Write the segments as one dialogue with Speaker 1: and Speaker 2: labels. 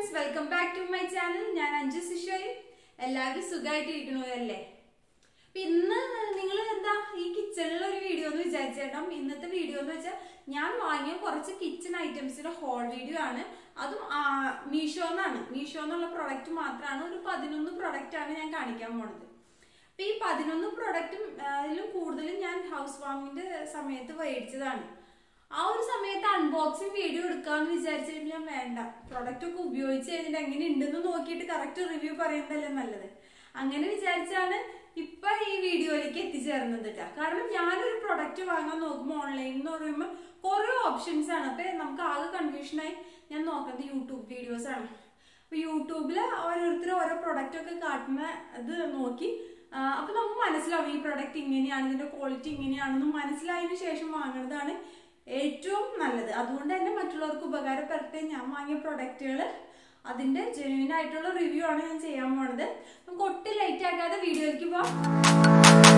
Speaker 1: friends welcome back to my channel ഞാൻ അഞ്ജു സിഷോയ് എല്ലാവരും സുഖമായിട്ടിരിക്കണോ അല്ലേ അപ്പൊ ഇന്ന് നിങ്ങൾ എന്താ ഈ കിച്ചണിൽ ഒരു വീഡിയോ എന്ന് വിചാരിച്ചേട്ടാ ഇന്നത്തെ വീഡിയോ എന്ന് വെച്ചാൽ ഞാൻ വാങ്ങിയ കുറച്ച് കിച്ചൺ ഐറ്റംസിന്റെ ഹോൾ വീഡിയോ ആണ് അതും മീഷോന്നാണ് മീഷോ എന്നുള്ള പ്രൊഡക്റ്റ് മാത്രമാണ് ഒരു പതിനൊന്ന് പ്രൊഡക്റ്റ് ആണ് ഞാൻ കാണിക്കാൻ പോണത് അപ്പൊ ഈ പതിനൊന്ന് പ്രൊഡക്റ്റും അതിലും കൂടുതലും ഞാൻ ഹൗസ് വാമിന്റെ സമയത്ത് മേടിച്ചതാണ് ആ ഒരു സമയത്ത് അൺബോക്സിങ് വീഡിയോ എടുക്കാന്ന് വിചാരിച്ചു കഴിഞ്ഞാൽ വേണ്ട പ്രൊഡക്റ്റ് ഒക്കെ ഉപയോഗിച്ച് കഴിഞ്ഞിട്ട് എങ്ങനെ ഉണ്ടെന്ന് നോക്കിയിട്ട് കറക്റ്റ് റിവ്യൂ പറയുന്നതല്ലേ നല്ലത് അങ്ങനെ വിചാരിച്ചാണ് ഇപ്പൊ ഈ വീഡിയോയിലേക്ക് എത്തിച്ചേർന്നത് കേട്ടോ കാരണം ഞാനൊരു പ്രൊഡക്റ്റ് വാങ്ങാൻ നോക്കുമ്പോൾ ഓൺലൈൻ എന്ന് പറയുമ്പോൾ കുറെ ഓപ്ഷൻസ് ആണ് അപ്പൊ നമുക്ക് ആകെ കൺഫ്യൂഷനായി ഞാൻ നോക്കുന്നത് യൂട്യൂബ് വീഡിയോസ് ആണ് അപ്പൊ യൂട്യൂബിൽ ഓരോരുത്തർ ഓരോ പ്രൊഡക്റ്റ് ഒക്കെ കാട്ടുന്ന ഇത് നോക്കി ആ, അപ്പൊ നമുക്ക് മനസ്സിലാവും ഈ പ്രൊഡക്റ്റ് ഇങ്ങനെയാണ് ഇതിന്റെ ക്വാളിറ്റി ഇങ്ങനെയാണെന്ന് മനസ്സിലായതിനു ശേഷം വാങ്ങുന്നതാണ് ഏറ്റവും നല്ലത് അതുകൊണ്ട് തന്നെ മറ്റുള്ളവർക്ക് ഉപകാരപ്പെടട്ടെ ഞാൻ വാങ്ങിയ പ്രൊഡക്റ്റുകൾ അതിന്റെ ജെന്യൂൻ ആയിട്ടുള്ള റിവ്യൂ ആണ് ഞാൻ ചെയ്യാൻ പോണത് നമുക്ക് ഒട്ടും ലൈറ്റ് ആക്കാതെ വീഡിയോയിലേക്ക് പോവാം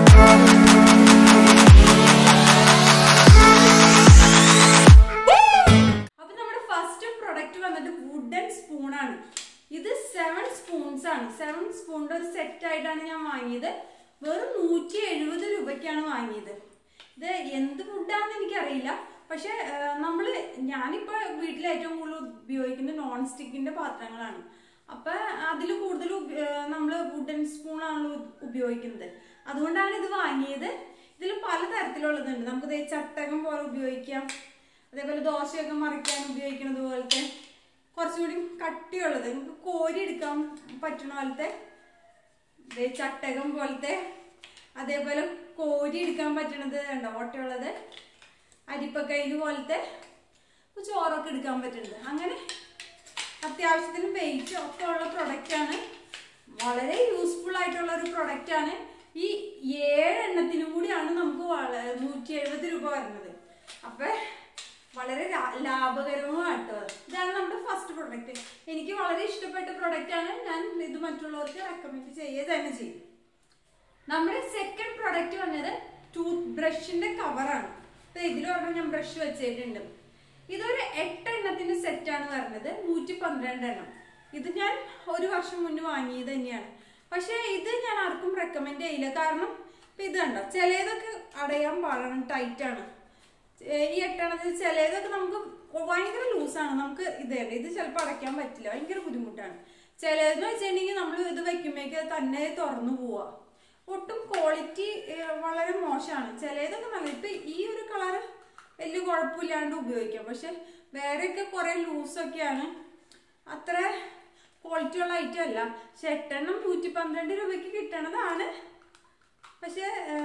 Speaker 1: അപ്പൊ നമ്മുടെ ഫസ്റ്റ് പ്രൊഡക്റ്റ് വന്നിട്ട് വുഡൻ സ്പൂൺ ആണ് ഇത് സെവൻ സ്പൂൺസ് ആണ് സെവൻ സ്പൂണിന്റെ ഒരു സെറ്റ് ആയിട്ടാണ് ഞാൻ വാങ്ങിയത് വെറും നൂറ്റി എഴുപത് രൂപയ്ക്കാണ് വാങ്ങിയത് ഇത് എന്ത് വുഡാന്ന് എനിക്കറിയില്ല പക്ഷെ നമ്മൾ ഞാനിപ്പോ വീട്ടിൽ ഏറ്റവും കൂടുതൽ ഉപയോഗിക്കുന്നത് നോൺ സ്റ്റിക്കിന്റെ പാത്രങ്ങളാണ് അപ്പൊ അതിൽ കൂടുതൽ നമ്മൾ വുഡൻ സ്പൂൺ ആണല്ലോ ഉപയോഗിക്കുന്നത് അതുകൊണ്ടാണ് ഇത് വാങ്ങിയത് ഇതിൽ പല തരത്തിലുള്ളതുണ്ട് നമുക്ക് ദേ ചട്ടകം പോലെ ഉപയോഗിക്കാം അതേപോലെ ദോശയൊക്കെ മറിക്കാൻ ഉപയോഗിക്കുന്നത് പോലത്തെ കുറച്ചുകൂടി കട്ടിയുള്ളത് നമുക്ക് കോരി എടുക്കാൻ പറ്റുന്ന പോലത്തെ ദേ ചട്ടകം പോലത്തെ അതേപോലെ കോരി എടുക്കാൻ പറ്റണത് ഉണ്ടോ ഓട്ടയുള്ളത് അരിപ്പക്കൈല് പോലത്തെ ഇപ്പൊ ചോറൊക്കെ എടുക്കാൻ പറ്റുന്നത് അങ്ങനെ അത്യാവശ്യത്തിന് വെയിറ്റ് ഒക്കെ ഉള്ള പ്രൊഡക്റ്റ് ആണ് വളരെ യൂസ്ഫുൾ ആയിട്ടുള്ള ഒരു പ്രൊഡക്റ്റ് ആണ് ഈ ഏഴ് എണ്ണത്തിനും കൂടിയാണ് നമുക്ക് വള- നൂറ്റി എഴുപത് രൂപ വരുന്നത് അപ്പൊ വളരെ ലാ- ലാഭകരവുമാട്ടോ ഇതാണ് നമ്മുടെ ഫസ്റ്റ് പ്രൊഡക്റ്റ് എനിക്ക് വളരെ ഇഷ്ടപ്പെട്ട പ്രൊഡക്റ്റ് ആണ് ഞാൻ ഇത് മറ്റുള്ളവർക്ക് റെക്കമെൻഡ് ചെയ്യുക തന്നെ ചെയ്യും നമ്മുടെ സെക്കൻഡ് പ്രൊഡക്റ്റ് വന്നത് ടൂത്ത് ബ്രഷിന്റെ കവറാണ് ഇപ്പൊ ഇതിലൊരെണ്ണം ഞാൻ ബ്രഷ് വെച്ചിട്ടുണ്ട് ഇതൊരു എട്ട് എണ്ണത്തിന്റെ സെറ്റ് ആണ് വരുന്നത് നൂറ്റി പന്ത്രണ്ട് എണ്ണം ഇത് ഞാൻ ഒരു വർഷം മുന്നേ വാങ്ങിയത് തന്നെയാണ് പക്ഷെ ഇത് ഞാൻ ആർക്കും റെക്കമെൻഡ് ചെയ്യില്ല കാരണം ഇപ്പൊ ഇത് കണ്ടോ ചിലതൊക്കെ അടയാൻ പാടാണ് ടൈറ്റ് ആണ് ഏർ ഈ എട്ടെണ്ണത്തിൽ ചിലതൊക്കെ നമുക്ക് ഭയങ്കര ലൂസാണ് നമുക്ക് ഇത് തന്നെ ഇത് ചിലപ്പോൾ അടയ്ക്കാൻ പറ്റില്ല ഭയങ്കര ബുദ്ധിമുട്ടാണ് ചിലതെന്ന് വെച്ചിട്ടുണ്ടെങ്കിൽ നമ്മൾ ഇത് വെക്കുമ്പോഴേക്ക് തന്നെ തുറന്നു പോവാ ഒട്ടും ക്വാളിറ്റി വളരെ മോശമാണ് ചിലതൊക്കെ നല്ല ഇപ്പൊ ഈ ഒരു കളറ് വലിയ കുഴപ്പമില്ലാണ്ട് ഉപയോഗിക്കാം പക്ഷെ വേറെയൊക്കെ കുറെ ലൂസൊക്കെയാണ് അത്ര ക്വാളിറ്റി ഉള്ള ഐറ്റം അല്ല പക്ഷെ എട്ടെണ്ണം നൂറ്റി പന്ത്രണ്ട് രൂപയ്ക്ക് കിട്ടണതാണ് പക്ഷെ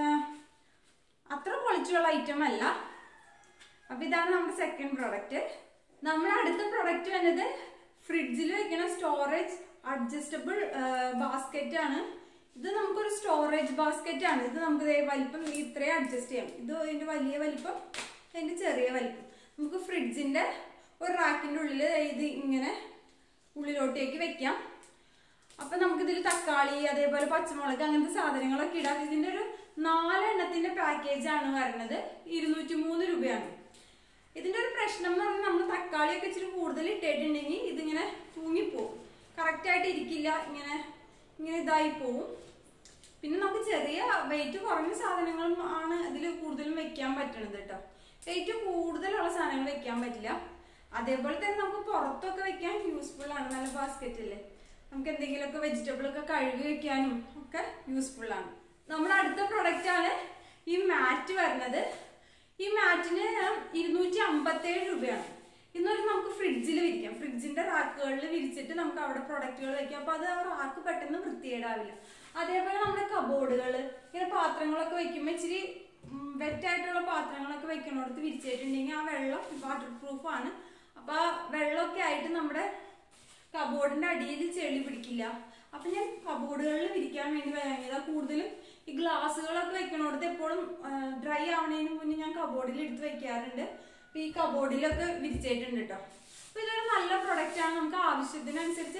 Speaker 1: അത്ര ക്വാളിറ്റി ഉള്ള ഐറ്റം അല്ല അപ്പൊ ഇതാണ് നമ്മുടെ സെക്കൻഡ് പ്രോഡക്റ്റ് നമ്മുടെ അടുത്ത പ്രൊഡക്റ്റ് വന്നത് ഫ്രിഡ്ജിൽ വെക്കുന്ന സ്റ്റോറേജ് അഡ്ജസ്റ്റബിൾ ബാസ്ക്കറ്റ് ആണ് ഇത് നമുക്കൊരു സ്റ്റോറേജ് ബാസ്ക്കറ്റ് ആണ് ഇത് നമുക്ക് ദേ വലിപ്പം ഇത്രയും അഡ്ജസ്റ്റ് ചെയ്യാം ഇത് ഇതിന്റെ വലിയ വലിപ്പം ഇതിന്റെ ചെറിയ വലിപ്പം നമുക്ക് ഫ്രിഡ്ജിന്റെ ഒരു റാക്കിന്റെ ഉള്ളിൽ ഇത് ഇങ്ങനെ ഉള്ളിലോട്ടേക്ക് വെക്കാം അപ്പൊ നമുക്കിതിൽ തക്കാളി അതേപോലെ പച്ചമുളക് അങ്ങനത്തെ സാധനങ്ങളൊക്കെ ഇടാം ഇതിന്റെ ഒരു നാലെണ്ണത്തിന്റെ പാക്കേജ് ആണ് വരുന്നത് ഇരുന്നൂറ്റി മൂന്ന് രൂപയാണ് ഇതിന്റെ ഒരു പ്രശ്നം എന്ന് പറഞ്ഞാൽ നമ്മൾ തക്കാളിയൊക്കെ ഇച്ചിരി കൂടുതൽ ഇട്ടിട്ടുണ്ടെങ്കിൽ ഇതിങ്ങനെ തൂങ്ങിപ്പോവും കറക്റ്റ് ആയിട്ട് ഇരിക്കില്ല ഇങ്ങനെ ഇങ്ങനെ ഇതായി പോവും പിന്നെ നമുക്ക് ചെറിയ വെയിറ്റ് കുറഞ്ഞ സാധനങ്ങളും ആണ് ഇതിൽ കൂടുതലും വെക്കാൻ പറ്റണത് കേട്ടോ വെയിറ്റ് കൂടുതലുള്ള സാധനങ്ങൾ വെക്കാൻ പറ്റില്ല അതേപോലെ തന്നെ നമുക്ക് പുറത്തൊക്കെ വെക്കാൻ യൂസ്ഫുൾ ആണ് നല്ല ബാസ്ക്കറ്റ് അല്ലേ നമുക്ക് എന്തെങ്കിലുമൊക്കെ വെജിറ്റബിൾ ഒക്കെ കഴുകി വെക്കാനും ഒക്കെ യൂസ്ഫുൾ ആണ് നമ്മുടെ അടുത്ത പ്രൊഡക്റ്റ് ആണ് ഈ മാറ്റ് വരുന്നത് ഈ മാറ്റിന് ഇരുന്നൂറ്റി അമ്പത്തേഴ് രൂപയാണ് ഇന്നൊരു നമുക്ക് ഫ്രിഡ്ജിൽ വിരിക്കാം ഫ്രിഡ്ജിന്റെ റാക്കുകളിൽ വിരിച്ചിട്ട് നമുക്ക് അവിടെ പ്രൊഡക്റ്റുകൾ വെക്കാം അപ്പൊ അത് ആ റാക്ക് പെട്ടെന്ന് വൃത്തികേടാവില്ല അതേപോലെ നമ്മുടെ കബോർഡുകൾ ഇങ്ങനെ പാത്രങ്ങളൊക്കെ വെക്കുമ്പോൾ ഇച്ചിരി വെറ്റായിട്ടുള്ള പാത്രങ്ങളൊക്കെ വെക്കണോടത്ത് വിരിച്ചിട്ടുണ്ടെങ്കിൽ ആ വെള്ളം വാട്ടർ പ്രൂഫ് ആണ് അപ്പൊ ആ വെള്ളമൊക്കെ ആയിട്ട് നമ്മുടെ കബോർഡിന്റെ അടിയിൽ ചെളി പിടിക്കില്ല അപ്പൊ ഞാൻ കബോർഡുകളിൽ വിരിക്കാൻ വേണ്ടി വാങ്ങിയതാ കൂടുതലും ഈ ഗ്ലാസ്സുകളൊക്കെ വെക്കണോടത്ത് എപ്പോഴും ഡ്രൈ ആവണതിന് മുന്നേ ഞാൻ കബോർഡിൽ എടുത്ത് വെക്കാറുണ്ട് അപ്പൊ ഈ കബോർഡിലൊക്കെ വിരിച്ചിട്ടുണ്ട് കേട്ടോ അപ്പൊ ഇതൊരു നല്ല പ്രൊഡക്റ്റ് ആണ് നമുക്ക് ആവശ്യത്തിനനുസരിച്ച്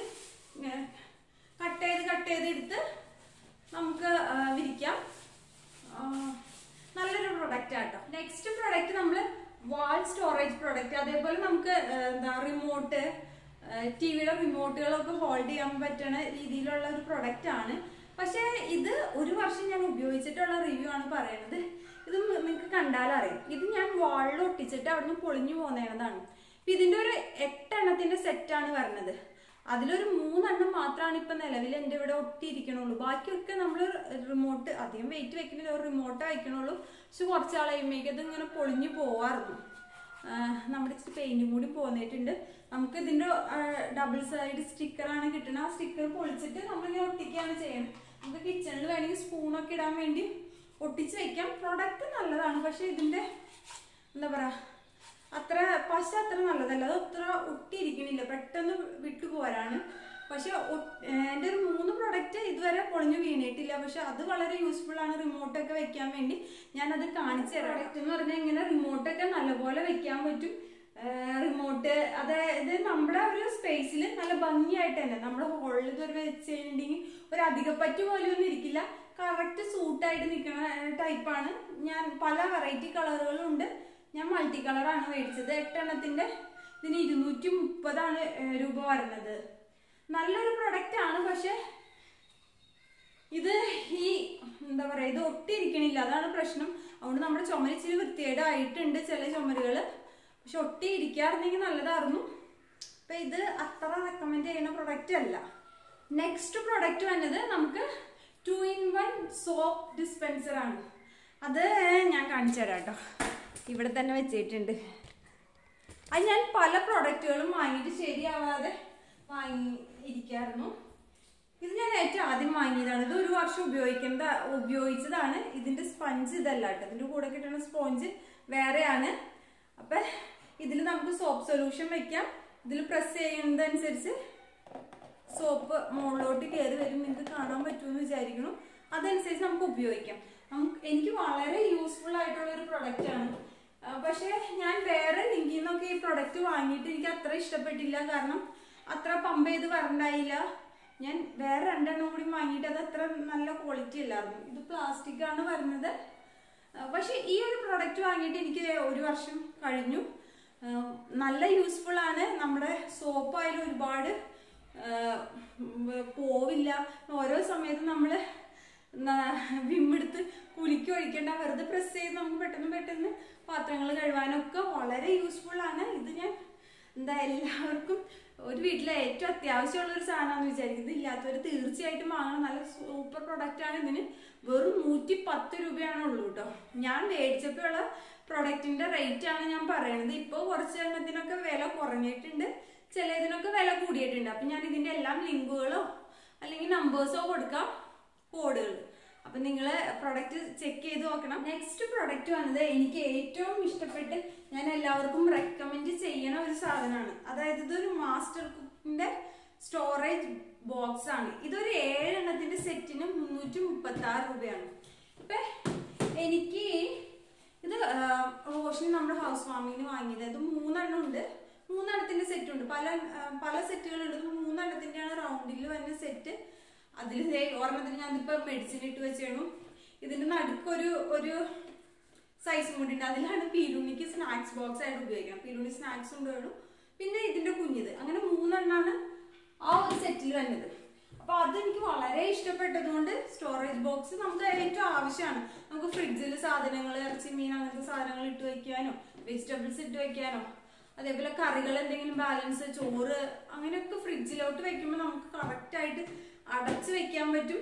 Speaker 1: കട്ട് ചെയ്ത് കട്ട് ചെയ്ത് എടുത്ത് നമുക്ക് ആ, വിരിക്കാം ആ, നല്ലൊരു പ്രൊഡക്റ്റ് ആട്ടോ നെക്സ്റ്റ് പ്രൊഡക്റ്റ് നമ്മൾ വാൾ സ്റ്റോറേജ് പ്രൊഡക്റ്റ് അതേപോലെ നമുക്ക് ആ, എന്താ റിമോട്ട് ടി വിയുടെ റിമോട്ടുകളൊക്കെ ഹോൾഡ് ചെയ്യാൻ പറ്റുന്ന രീതിയിലുള്ള ഒരു പ്രൊഡക്റ്റ് ആണ് പക്ഷേ ഇത് ഒരു വർഷം ഞാൻ ഉപയോഗിച്ചിട്ടുള്ള റിവ്യൂ ആണ് പറയുന്നത് ഇത് നിങ്ങൾക്ക് കണ്ടാലറിയാം ഇത് ഞാൻ വാളിൽ ഒട്ടിച്ചിട്ട് അവിടുന്ന് പൊളിഞ്ഞു പോകുന്നതാണ് ഇപ്പൊ ഇതിന്റെ ഒരു എട്ടെണ്ണത്തിന്റെ സെറ്റാണ് വരുന്നത് അതിലൊരു മൂന്നെണ്ണം മാത്രമാണ് ഇപ്പൊ നിലവിൽ എൻ്റെ ഇവിടെ ഒട്ടിയിരിക്കണുള്ളൂ ബാക്കിയൊക്കെ നമ്മൾ റിമോട്ട് അധികം വെയിറ്റ് വെക്കുന്നില്ല ഒരു റിമോട്ട് വയ്ക്കണുള്ളൂ പക്ഷെ കുറച്ചാൾ കഴിയുമ്പോഴേക്കും അത് ഇങ്ങനെ പൊളിഞ്ഞു പോവാറുന്നു ആഹ് നമ്മുടെ ഇച്ചിരി പെയിന്റും കൂടി പോന്നിട്ടുണ്ട് നമുക്ക് ഇതിന്റെ ഡബിൾ സൈഡ് സ്റ്റിക്കറാണ് കിട്ടുന്നത് ആ സ്റ്റിക്കർ പൊളിച്ചിട്ട് നമ്മളിങ്ങനെ ഒട്ടിക്കുകയാണ് ചെയ്യുന്നത് നമുക്ക് കിച്ചണിൽ വേണമെങ്കിൽ സ്പൂണൊക്കെ ഇടാൻ വേണ്ടി ഒട്ടിച്ച് വെക്കാം പ്രൊഡക്റ്റ് നല്ലതാണ് പക്ഷെ ഇതിന്റെ എന്താ പറയാ അത്ര പശ അത്ര നല്ലതല്ല അത് അത്ര ഒട്ടിയിരിക്കണില്ല പെട്ടെന്ന് വിട്ടു പോരാണ് പക്ഷെ എൻ്റെ ഒരു മൂന്ന് പ്രൊഡക്റ്റ് ഇതുവരെ പൊളിഞ്ഞു വീണിട്ടില്ല പക്ഷെ അത് വളരെ യൂസ്ഫുൾ ആണ് റിമോട്ടൊക്കെ വെക്കാൻ വേണ്ടി ഞാനത് കാണിച്ചു തരാം പ്രൊഡക്റ്റ് എന്ന് പറഞ്ഞാൽ ഇങ്ങനെ റിമോട്ടൊക്കെ നല്ലപോലെ വെക്കാൻ പറ്റും റിമോട്ട് അതായത് നമ്മുടെ ഒരു സ്പേസിൽ നല്ല ഭംഗിയായിട്ട് തന്നെ നമ്മുടെ ഹോളിൽ ഇതൊരു വെച്ച് കഴിഞ്ഞിട്ടുണ്ടെങ്കിൽ ഒരു അധികപ്പറ്റ് പോലെയൊന്നും ഇരിക്കില്ല കറക്റ്റ് സൂട്ടായിട്ട് നിൽക്കുന്ന ടൈപ്പാണ് ഞാൻ പല വെറൈറ്റി കളറുകളും ഉണ്ട് ഞാൻ മൾട്ടി കളറാണ് മേടിച്ചത് എട്ടെണ്ണത്തിന്റെ ഇതിന് ഇരുന്നൂറ്റി മുപ്പതാണ് രൂപ വരുന്നത് നല്ലൊരു പ്രൊഡക്റ്റ് ആണ് പക്ഷെ ഇത് ഈ എന്താ പറയാ ഇത് ഒട്ടിയിരിക്കണില്ല അതാണ് പ്രശ്നം അതുകൊണ്ട് നമ്മുടെ ചുമര് ഇച്ചിരി വൃത്തികേടായിട്ടുണ്ട് ചില ചുമരുകള് പക്ഷെ ഒട്ടി ഇരിക്കാറുണ്ടെങ്കിൽ നല്ലതായിരുന്നു അപ്പൊ ഇത് അത്ര റെക്കമെൻഡ് ചെയ്യുന്ന പ്രൊഡക്റ്റ് അല്ല നെക്സ്റ്റ് പ്രൊഡക്റ്റ് വന്നത് നമുക്ക് two in one soap dispenser ആണ് അത് ഞാൻ കാണിച്ചു തരാം കേട്ടോ ഇവിടെ തന്നെ വെച്ചിട്ടുണ്ട് അത് ഞാൻ പല പ്രൊഡക്റ്റുകളും വാങ്ങിയിട്ട് ശരിയാവാതെ വാങ്ങി ഇരിക്കായിരുന്നു ഇത് ഞാൻ ഏറ്റവും ആദ്യം വാങ്ങിയതാണ് ഇത് ഒരു വർഷം ഉപയോഗിക്കേണ്ട ഉപയോഗിച്ചതാണ് ഇതിന്റെ സ്പഞ്ച് ഇതല്ല കേട്ടോ ഇതിന്റെ കൂടെ കിട്ടുന്ന സ്പോഞ്ച് വേറെയാണ് അപ്പൊ ഇതിൽ നമുക്ക് സോപ്പ് സൊല്യൂഷൻ വെക്കാം ഇതിൽ പ്രസ് ചെയ്യുന്നതനുസരിച്ച് സോപ്പ് മുകളിലോട്ട് കയറി വരും നിങ്ങൾക്ക് കാണാൻ പറ്റുമെന്ന് വിചാരിക്കുന്നു അതനുസരിച്ച് നമുക്ക് ഉപയോഗിക്കാം നമുക്ക് എനിക്ക് വളരെ യൂസ്ഫുൾ ആയിട്ടുള്ള ഒരു പ്രൊഡക്റ്റ് ആണ് ആ, പക്ഷേ ഞാൻ വേറെ ലിങ്കിൽ നിന്നൊക്കെ ഈ പ്രൊഡക്റ്റ് വാങ്ങിയിട്ട് എനിക്ക് അത്ര ഇഷ്ടപ്പെട്ടില്ല കാരണം അത്ര പമ്പ് ചെയ്ത് വരണ്ടായില്ല ഞാൻ വേറെ രണ്ടെണ്ണം കൂടി വാങ്ങിയിട്ട് അത് അത്ര നല്ല ക്വാളിറ്റി അല്ലായിരുന്നു ഇത് പ്ലാസ്റ്റിക് ആണ് വരുന്നത് ആ, പക്ഷെ ഈ ഒരു പ്രൊഡക്റ്റ് വാങ്ങിയിട്ട് എനിക്ക് ഒരു വർഷം കഴിഞ്ഞു ആ, നല്ല യൂസ്ഫുൾ ആണ് നമ്മുടെ സോപ്പ് ആയാലും ഒരുപാട് ആ, ഉം, പോവില്ല ഓരോ സമയത്തും നമ്മൾ വിമ്മെടുത്ത് കുലിക്ക് ഒഴിക്കേണ്ട വെറുതെ പ്രസ് ചെയ്ത് നമുക്ക് പെട്ടെന്ന് പെട്ടെന്ന് പാത്രങ്ങൾ കഴുകാനൊക്കെ വളരെ യൂസ്ഫുൾ ആണ് ഇത് ഞാൻ എന്താ എല്ലാവർക്കും ഒരു വീട്ടിലെ ഏറ്റവും അത്യാവശ്യമുള്ള ഒരു സാധനമാണെന്ന് വിചാരിക്കും ഇത് ഇല്ലാത്തവർ തീർച്ചയായിട്ടും വാങ്ങണം നല്ല സൂപ്പർ പ്രൊഡക്റ്റ് ആണ് ഇതിന് വെറും നൂറ്റി പത്ത് രൂപയാണ് ഉള്ളൂ കേട്ടോ ഞാൻ മേടിച്ചപ്പോഴുള്ള പ്രൊഡക്റ്റിന്റെ റേറ്റ് ആണ് ഞാൻ പറയുന്നത് ഇപ്പോൾ കുറച്ച് എണ്ണത്തിനൊക്കെ വില കുറഞ്ഞിട്ടുണ്ട് ചിലതിനൊക്കെ വില കൂടിയിട്ടുണ്ട് അപ്പം ഞാൻ ഇതിന്റെ എല്ലാം ലിങ്കുകളോ അല്ലെങ്കിൽ നമ്പേഴ്സോ കൊടുക്കാം കോഡുകൾ അപ്പൊ നിങ്ങൾ പ്രൊഡക്റ്റ് ചെക്ക് ചെയ്ത് നോക്കണം നെക്സ്റ്റ് പ്രൊഡക്റ്റ് വന്നത് എനിക്ക് ഏറ്റവും ഇഷ്ടപ്പെട്ട് ഞാൻ എല്ലാവർക്കും റെക്കമെൻഡ് ചെയ്യണ ഒരു സാധനമാണ് അതായത് ഇതൊരു മാസ്റ്റർ കുക്കിന്റെ സ്റ്റോറേജ് ബോക്സ് ആണ് ഇതൊരു ഏഴെണ്ണത്തിന്റെ സെറ്റിന് മുന്നൂറ്റി മുപ്പത്തി ആറ് രൂപയാണ് ഇപ്പൊ എനിക്ക് ഇത് റോഷൻ നമ്മുടെ ഹൗസ് വാമിങ്ങിന് വാങ്ങിയത് ഇത് മൂന്നെണ്ണം ഉണ്ട് മൂന്നെണ്ണത്തിന്റെ സെറ്റ് ഉണ്ട് പല ആ, പല സെറ്റുകളുണ്ട് ഇത് മൂന്നെണ്ണത്തിന്റെയാണ് റൗണ്ടിൽ വരുന്ന സെറ്റ് അതിൽ ഒരെണ്ണത്തിന് ഞാനിപ്പോ മെഡിസിൻ ഇട്ട് വെച്ചേണു ഇതിന്റെ നടുക്കൊരു ഒരു സൈസും കൂടി ഉണ്ട് അതിലാണ് പീലുണ്ണിക്ക് സ്നാക്സ് ബോക്സ് ആയിട്ട് ഉപയോഗിക്കണം പീലുണ്ണി സ്നാക്സ് കൊണ്ടുവരും പിന്നെ ഇതിന്റെ കുഞ്ഞിത് അങ്ങനെ മൂന്നെണ്ണാണ് ആ ഒരു സെറ്റിൽ വരുന്നത് അപ്പൊ അത് എനിക്ക് വളരെ ഇഷ്ടപ്പെട്ടതുകൊണ്ട് സ്റ്റോറേജ് ബോക്സ് നമുക്ക് ഏറ്റവും ആവശ്യമാണ് നമുക്ക് ഫ്രിഡ്ജിൽ സാധനങ്ങൾ ഇറച്ചി മീൻ അങ്ങനത്തെ സാധനങ്ങൾ ഇട്ട് വെക്കാനോ വെജിറ്റബിൾസ് ഇട്ട് വെക്കാനോ അതേപോലെ കറികൾ എന്തെങ്കിലും ബാലൻസ് ചോറ് അങ്ങനെയൊക്കെ ഫ്രിഡ്ജിലോട്ട് വെക്കുമ്പോൾ നമുക്ക് കറക്റ്റ് ആയിട്ട് അടച്ചു വെക്കാൻ പറ്റും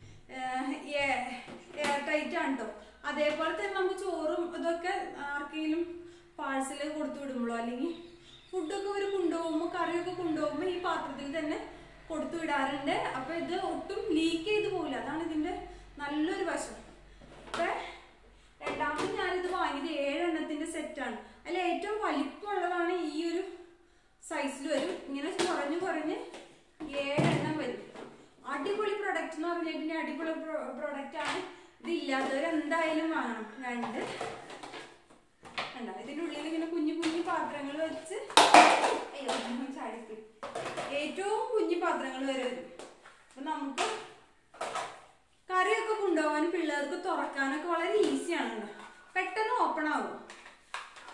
Speaker 1: എയർ ടൈറ്റ് ആണ് കേട്ടോ അതേപോലെ തന്നെ നമുക്ക് ചോറും ഇതൊക്കെ ആർക്കെങ്കിലും പാഴ്സൽ കൊടുത്തു വിടുമ്പോഴോ അല്ലെങ്കിൽ ഫുഡൊക്കെ ഒരു കൊണ്ടുപോകുമ്പോൾ കറിയൊക്കെ കൊണ്ടുപോകുമ്പോൾ ഈ പാത്രത്തിൽ തന്നെ കൊടുത്തു വിടാറുണ്ട് അപ്പൊ ഇത് ഒട്ടും ലീക്ക് ചെയ്ത് പോകില്ല അതാണ് ഇതിന്റെ നല്ലൊരു വശം അപ്പൊ രണ്ടാമത് ഞാനിത് വാങ്ങിയത് ഏഴെണ്ണത്തിന്റെ സെറ്റാണ് അതിൽ ഏറ്റവും വലിപ്പമുള്ളതാണ് ഈ ഒരു സൈസിൽ വരും ഇങ്ങനെ കുറഞ്ഞ് കുറഞ്ഞ് ഏഴെണ്ണം വരും അടിപൊളി പ്രൊഡക്റ്റ് എന്ന് പറഞ്ഞിട്ടുണ്ടെങ്കിൽ അടിപൊളി പ്രൊഡക്റ്റ് ആണ് ഇത് ഇല്ലാത്തവർ എന്തായാലും വാങ്ങണം രണ്ട് കണ്ടോ ഇതിന്റെ ഉള്ളിൽ ഇങ്ങനെ കുഞ്ഞു കുഞ്ഞു പാത്രങ്ങൾ വെച്ച് അയ്യോ ഞാൻ ചാടിപ്പോയി ഏറ്റവും കുഞ്ഞു പാത്രങ്ങൾ വരെ വരും അപ്പൊ നമുക്ക് കറിയൊക്കെ കൊണ്ടുപോകാനും പിള്ളേർക്ക് തുറക്കാനൊക്കെ വളരെ ഈസിയാണ് പെട്ടെന്ന് ഓപ്പൺ ആവും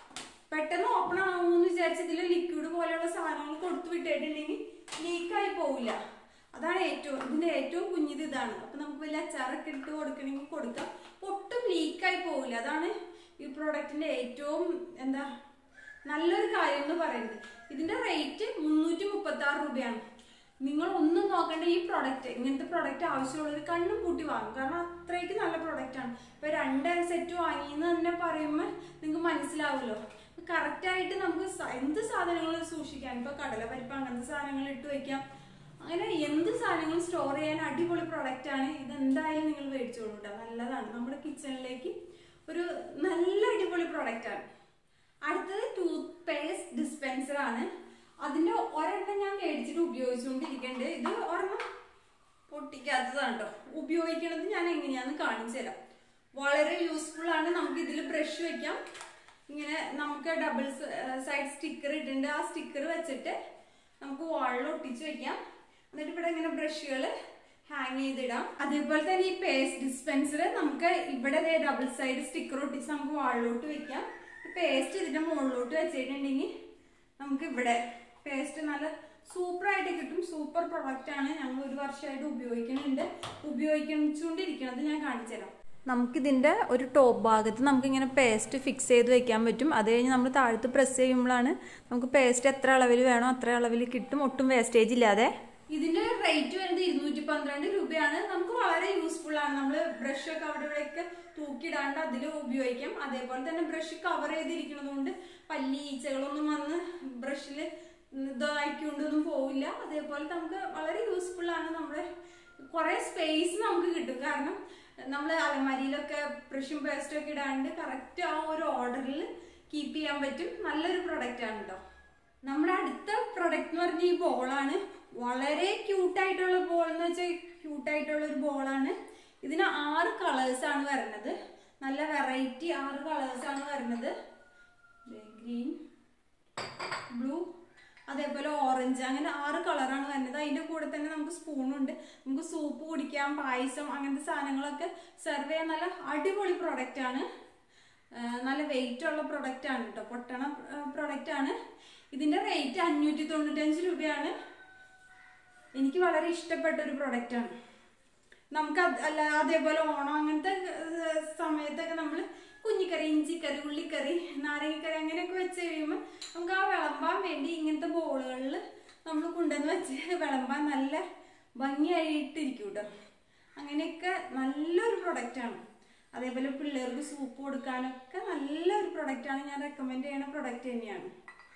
Speaker 1: പെട്ടെന്ന് ഓപ്പൺ ആവുമെന്ന് വിചാരിച്ച് ഇതിൽ ലിക്വിഡ് പോലെയുള്ള സാധനങ്ങൾ കൊടുത്തു വിട്ടിട്ടുണ്ടെങ്കിൽ ലീക്കായി പോവില്ല അതാണ് ഏറ്റവും ഇതിന്റെ ഏറ്റവും കുഞ്ഞിത് ഇതാണ് അപ്പൊ നമുക്ക് വലിയ അച്ചാറൊക്കെ ഇട്ട് കൊടുക്കണമെങ്കിൽ കൊടുക്കാം ഒട്ടും ലീക്കായി പോവില്ല അതാണ് ഈ പ്രോഡക്റ്റിന്റെ ഏറ്റവും എന്താ നല്ലൊരു കാര്യം എന്ന് പറയുന്നത് ഇതിന്റെ റേറ്റ് മുന്നൂറ്റി മുപ്പത്തി ആറ് രൂപയാണ് നിങ്ങൾ ഒന്നും നോക്കേണ്ട ഈ പ്രോഡക്റ്റ് ഇങ്ങനത്തെ പ്രോഡക്റ്റ് ആവശ്യമുള്ളവർ കണ്ണും പൂട്ടി വാങ്ങും കാരണം അത്രയ്ക്ക് നല്ല പ്രോഡക്റ്റ് ആണ് ഇപ്പൊ രണ്ട് സെറ്റ് വാങ്ങിയെന്ന് തന്നെ പറയുമ്പോൾ നിങ്ങൾക്ക് മനസ്സിലാവുമല്ലോ കറക്റ്റ് ആയിട്ട് നമുക്ക് സ- എന്ത് സാധനങ്ങൾ സൂക്ഷിക്കാൻ ഇപ്പൊ കടലപ്പരിപ്പ് അങ്ങനത്തെ സാധനങ്ങൾ ഇട്ട് വെക്കാം അങ്ങനെ എന്ത് സാധനങ്ങളും സ്റ്റോർ ചെയ്യാൻ അടിപൊളി പ്രോഡക്റ്റ് ആണ് ഇത് എന്തായാലും നിങ്ങൾ മേടിച്ചോളൂ കേട്ടോ നല്ലതാണ് നമ്മുടെ കിച്ചണിലേക്ക് ഒരു നല്ല അടിപൊളി പ്രോഡക്റ്റ് ആണ് അടുത്തത് ടൂത്ത് പേസ്റ്റ് ഡിസ്പെൻസർ ആണ് അതിന്റെ ഒരെണ്ണം ഞാൻ മേടിച്ചിട്ട് ഉപയോഗിച്ചുകൊണ്ടിരിക്കുന്നുണ്ട് ഇത് ഒരെണ്ണം പൊട്ടിക്കാത്തതാണ് കേട്ടോ ഉപയോഗിക്കണത് ഞാൻ എങ്ങനെയാന്ന് കാണിച്ചു തരാം വളരെ യൂസ്ഫുൾ ആണ് നമുക്ക് ഇതിൽ ബ്രഷ് വെക്കാം ഇങ്ങനെ നമുക്ക് ഡബിൾ സൈഡ് സ്റ്റിക്കർ ഇട്ടിട്ടുണ്ട് ആ സ്റ്റിക്കർ വെച്ചിട്ട് നമുക്ക് വാളിൽ ഒട്ടിച്ച് വെക്കാം എന്നിട്ട് ഇവിടെ ഇങ്ങനെ ബ്രഷുകൾ ഹാങ് ചെയ്തിടാം അതേപോലെ തന്നെ ഈ പേസ്റ്റ് ഡിസ്പെൻസർ നമുക്ക് ഇവിടെ ഡബിൾ സൈഡ് സ്റ്റിക്കർ ഒട്ടിച്ച് നമുക്ക് വാളിലോട്ട് വെക്കാം പേസ്റ്റ് ഇതിന്റെ മുകളിലോട്ട് വെച്ചിട്ടുണ്ടെങ്കിൽ നമുക്ക് ഇവിടെ പേസ്റ്റ് നല്ല സൂപ്പർ ആയിട്ട് കിട്ടും സൂപ്പർ പ്രൊഡക്റ്റ് ആണ് ഞങ്ങൾ ഒരു വർഷമായിട്ട് ഉപയോഗിക്കുന്നുണ്ട് ഉപയോഗിച്ചുകൊണ്ടിരിക്കുന്നത് ഞാൻ കാണിച്ചു തരാം നമുക്കിതിൻ്റെ ഒരു ടോപ്പ് ഭാഗത്ത് നമുക്കിങ്ങനെ പേസ്റ്റ് ഫിക്സ് ചെയ്ത് വെക്കാൻ പറ്റും അത് കഴിഞ്ഞ് നമ്മൾ താഴത്ത് പ്രസ് ചെയ്യുമ്പോഴാണ് നമുക്ക് പേസ്റ്റ് എത്ര അളവിൽ വേണോ അത്ര അളവിൽ കിട്ടും ഒട്ടും വേസ്റ്റേജ് ഇല്ലാതെ ഇതിന്റെ റേറ്റ് വരുന്നത് ഇരുന്നൂറ്റി പന്ത്രണ്ട് രൂപയാണ് നമുക്ക് വളരെ യൂസ്ഫുൾ ആണ് നമ്മൾ ബ്രഷ് ഒക്കെ അവിടെ ഇവിടെയൊക്കെ തൂക്കിയിടാണ്ട് അതിൽ ഉപയോഗിക്കാം അതേപോലെ തന്നെ ബ്രഷ് കവർ ചെയ്തിരിക്കുന്നത് കൊണ്ട് പല്ലി ഈച്ചകളൊന്നും വന്ന് ബ്രഷിൽ ഇതായിക്കൊണ്ടൊന്നും പോവില്ല അതേപോലെ നമുക്ക് വളരെ യൂസ്ഫുൾ ആണ് നമ്മുടെ കുറെ സ്പേസ് നമുക്ക് കിട്ടും കാരണം നമ്മൾ അലമാരിയിലൊക്കെ ബ്രഷും പേസ്റ്റും ഒക്കെ ഇടാണ്ട് കറക്റ്റ് ആ ഒരു ഓർഡറിൽ കീപ്പ് ചെയ്യാൻ പറ്റും നല്ലൊരു പ്രൊഡക്റ്റ് ആണ് കേട്ടോ നമ്മുടെ അടുത്ത പ്രൊഡക്റ്റ് എന്ന് പറഞ്ഞ ഈ ബോളാണ് വളരെ ക്യൂട്ടായിട്ടുള്ള ബോൾ എന്ന് വെച്ചാൽ ക്യൂട്ടായിട്ടുള്ള ഒരു ബോളാണ് ഇതിന് ആറ് കളേഴ്സ് ആണ് വരുന്നത് നല്ല വെറൈറ്റി ആറ് കളേഴ്സ് ആണ് വരുന്നത് ഗ്രീൻ ബ്ലൂ അതേപോലെ ഓറഞ്ച് അങ്ങനെ ആറ് കളറാണ് വരുന്നത് അതിന്റെ കൂടെ തന്നെ നമുക്ക് സ്പൂണുണ്ട് നമുക്ക് സൂപ്പ് കുടിക്കാം പായസം അങ്ങനത്തെ സാധനങ്ങളൊക്കെ സെർവ് ചെയ്യാൻ നല്ല അടിപൊളി പ്രൊഡക്റ്റ് ആണ് ആ, നല്ല വെയിറ്റ് ഉള്ള പ്രൊഡക്റ്റ് ആണ് കേട്ടോ പൊട്ടണ പ്രൊഡക്റ്റ് ആണ് ഇതിന്റെ റേറ്റ് അഞ്ഞൂറ്റി തൊണ്ണൂറ്റഞ്ച് രൂപയാണ് എനിക്ക് വളരെ ഇഷ്ടപ്പെട്ട ഒരു പ്രൊഡക്റ്റ് ആണ് നമുക്ക് അത് അല്ല അതേപോലെ ഓണം അങ്ങനത്തെ ഏഹ്, സമയത്തൊക്കെ നമ്മൾ കുഞ്ഞിക്കറി ഇഞ്ചിക്കറി ഉള്ളിക്കറി നാരങ്ങക്കറി അങ്ങനെയൊക്കെ വെച്ച് കഴിയുമ്പോൾ നമുക്ക് ആ വിളമ്പാൻ വേണ്ടി ഇങ്ങനത്തെ ബോളുകളിൽ നമ്മൾ കൊണ്ടുവന്ന് വെച്ച് വിളമ്പാൻ നല്ല ഭംഗിയായിട്ടിരിക്കും കേട്ടോ അങ്ങനെയൊക്കെ നല്ലൊരു പ്രൊഡക്റ്റാണ് അതേപോലെ പിള്ളേർക്ക് സൂപ്പ് കൊടുക്കാനൊക്കെ നല്ലൊരു പ്രൊഡക്റ്റാണ് ഞാൻ റെക്കമെൻഡ് ചെയ്യുന്ന പ്രൊഡക്റ്റ് തന്നെയാണ്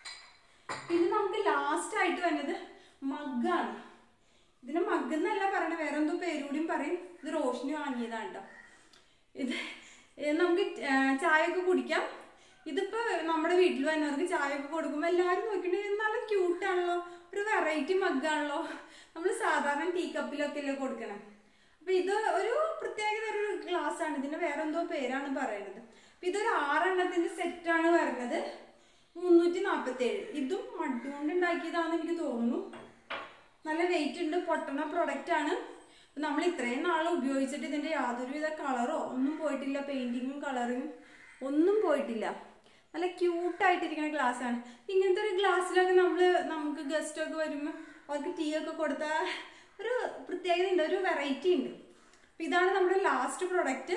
Speaker 1: പിന്നെ നമുക്ക് ലാസ്റ്റ് ആയിട്ട് വരുന്നത് മഗ്ഗാണ് ഇതിന് മഗ് എന്നല്ല പറയണത് വേറെ എന്തോ പേരുകൂടിയും പറയും ഇത് റോഷിനി വാങ്ങിയതാണ് കേട്ടോ ഇത് ഏ, നമുക്ക് ച- ചായയൊക്കെ കുടിക്കാം ഇതിപ്പോ നമ്മുടെ വീട്ടിൽ വന്നവർക്ക് ചായയൊക്കെ കൊടുക്കുമ്പോൾ എല്ലാവരും നോക്കിയിട്ട് നല്ല ക്യൂട്ടാണല്ലോ ഒരു വെറൈറ്റി മഗ്ഗാണല്ലോ നമ്മൾ സാധാരണ ടീ കപ്പിലൊക്കെ അല്ലേ കൊടുക്കണം അപ്പൊ ഇത് ഒരു പ്രത്യേകത ഒരു ഗ്ലാസ് ആണ് ഇതിന് വേറെ എന്തോ പേരാണ് പറയുന്നത് അപ്പൊ ഇതൊരു ആറെണ്ണത്തിന്റെ സെറ്റാണ് വരുന്നത് മുന്നൂറ്റി നാപ്പത്തി ഏഴ് ഇതും മഡ് കൊണ്ട് ഉണ്ടാക്കിയതാണെന്ന് എനിക്ക് തോന്നുന്നു നല്ല വെയിറ്റ് ഉണ്ട് പൊട്ടണ പ്രൊഡക്റ്റ് ആണ് നമ്മൾ ഇത്രയും നാൾ ഉപയോഗിച്ചിട്ട് ഇതിന്റെ യാതൊരുവിധ കളറോ ഒന്നും പോയിട്ടില്ല പെയിന്റിങ്ങും കളറിങ്ങും ഒന്നും പോയിട്ടില്ല നല്ല ക്യൂട്ടായിട്ടിരിക്കുന്ന ഗ്ലാസ് ആണ് ഇങ്ങനത്തെ ഒരു ഗ്ലാസ്സിലൊക്കെ നമ്മൾ നമുക്ക് ഗസ്റ്റ് ഒക്കെ വരുമ്പോൾ അവർക്ക് ടീ ഒക്കെ കൊടുത്താൽ ഒരു പ്രത്യേകത ഉണ്ട് ഒരു വെറൈറ്റി ഉണ്ട് അപ്പൊ ഇതാണ് നമ്മുടെ ലാസ്റ്റ് പ്രൊഡക്റ്റ്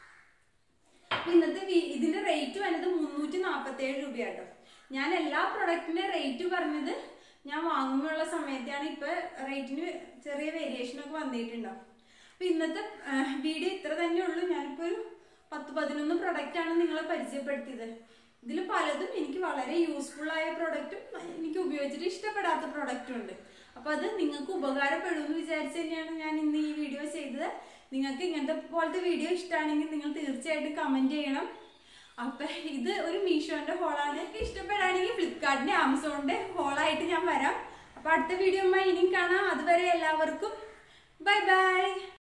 Speaker 1: ഇന്നത്തെ വി- ഇതിന്റെ റേറ്റ് വരുന്നത് മുന്നൂറ്റി നാൽപ്പത്തി ഏഴ് രൂപയാട്ടോ ഞാൻ എല്ലാ പ്രൊഡക്റ്റിന്റെ റേറ്റ് പറഞ്ഞത് ഞാൻ വാങ്ങുമ്പോഴുള്ള സമയത്താണ് ഇപ്പൊ റേറ്റിന് ചെറിയ വേരിയേഷൻ ഒക്കെ വന്നിട്ടുണ്ടാവും അപ്പൊ ഇന്നത്തെ വീഡിയോ ഇത്ര തന്നെ ഉള്ളൂ ഞാനിപ്പോ ഒരു പത്ത് പതിനൊന്ന് പ്രൊഡക്റ്റ് ആണ് നിങ്ങളെ പരിചയപ്പെടുത്തിയത് ഇതിൽ പലതും എനിക്ക് വളരെ യൂസ്ഫുൾ ആയ പ്രൊഡക്റ്റും എനിക്ക് ഉപയോഗിച്ചിട്ട് ഇഷ്ടപ്പെടാത്ത പ്രൊഡക്റ്റും ഉണ്ട് അപ്പൊ അത് നിങ്ങൾക്ക് ഉപകാരപ്പെടുമെന്ന് വിചാരിച്ച് തന്നെയാണ് ഞാൻ ഇന്ന് ഈ വീഡിയോ ചെയ്തത് നിങ്ങൾക്ക് ഇങ്ങനത്തെ പോലത്തെ വീഡിയോ ഇഷ്ടമാണെങ്കിൽ നിങ്ങൾ തീർച്ചയായിട്ടും കമന്റ് ചെയ്യണം അപ്പൊ ഇത് ഒരു മീഷോന്റെ ഹോളാണ് ഇഷ്ടപ്പെടുകയാണെങ്കിൽ ഫ്ലിപ്കാർട്ടിന്റെ ആമസോണിന്റെ ഹോളായിട്ട് ഞാൻ വരാം അപ്പൊ അടുത്ത വീഡിയോ ഇനിയും കാണാം അതുവരെ എല്ലാവർക്കും ബൈ ബൈ